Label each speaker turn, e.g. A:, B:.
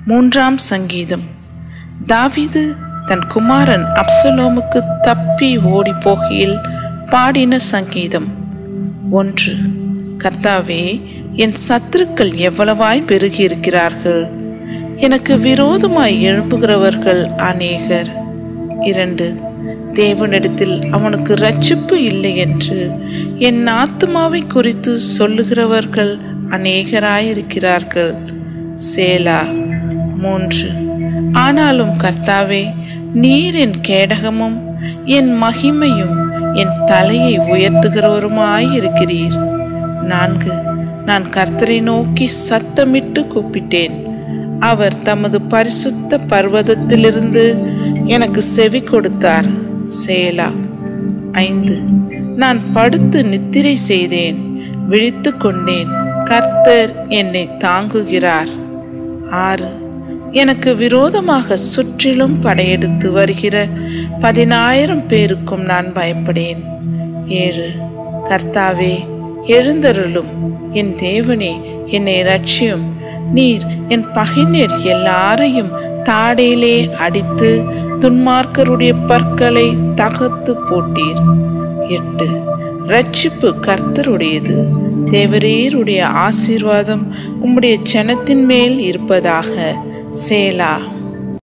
A: மூன்றாம் சங்கீதம் தாவீது தன் குமாரன் அப்சலோமுக்கு தப்பி ஓடி போகையில் பாடின சங்கீதம் ஒன்று கர்த்தாவே என் சத்துருக்கள் எவ்வளவாய் பெருகியிருக்கிறார்கள் எனக்கு விரோதமாய் எழும்புகிறவர்கள் அநேகர் இரண்டு தேவனிடத்தில் அவனுக்கு ரட்சிப்பு இல்லை என்று என் ஆத்துமாவை குறித்து சொல்லுகிறவர்கள் அநேகராயிருக்கிறார்கள் சேலா மூன்று ஆனாலும் கர்த்தாவே நீர் என் கேடகமும் என் மகிமையும் என் தலையை உயர்த்துகிறவருமாயிருக்கிறீர் நான்கு நான் கர்த்தரை நோக்கி சத்தமிட்டு கூப்பிட்டேன் அவர் தமது பரிசுத்த பர்வதத்திலிருந்து எனக்கு செவி கொடுத்தார் சேலா ஐந்து நான் படுத்து நித்திரை செய்தேன் விழித்து கொண்டேன் கர்த்தர் என்னை தாங்குகிறார் ஆறு எனக்கு விரோதமாக சுற்றிலும் படையெடுத்து வருகிற பதினாயிரம் பேருக்கும் நான் பயப்படேன் ஏழு கர்த்தாவே எழுந்தருளும் என் தேவனே என்னை ரட்சியும் நீர் என் பகைஞர் எல்லாரையும் தாடையிலே அடித்து துன்மார்க்கருடைய பற்களை தகர்த்து போட்டீர் எட்டு ரட்சிப்பு கர்த்தருடையது தேவரீருடைய ஆசீர்வாதம் உம்முடைய ஜனத்தின் மேல் இருப்பதாக சேலா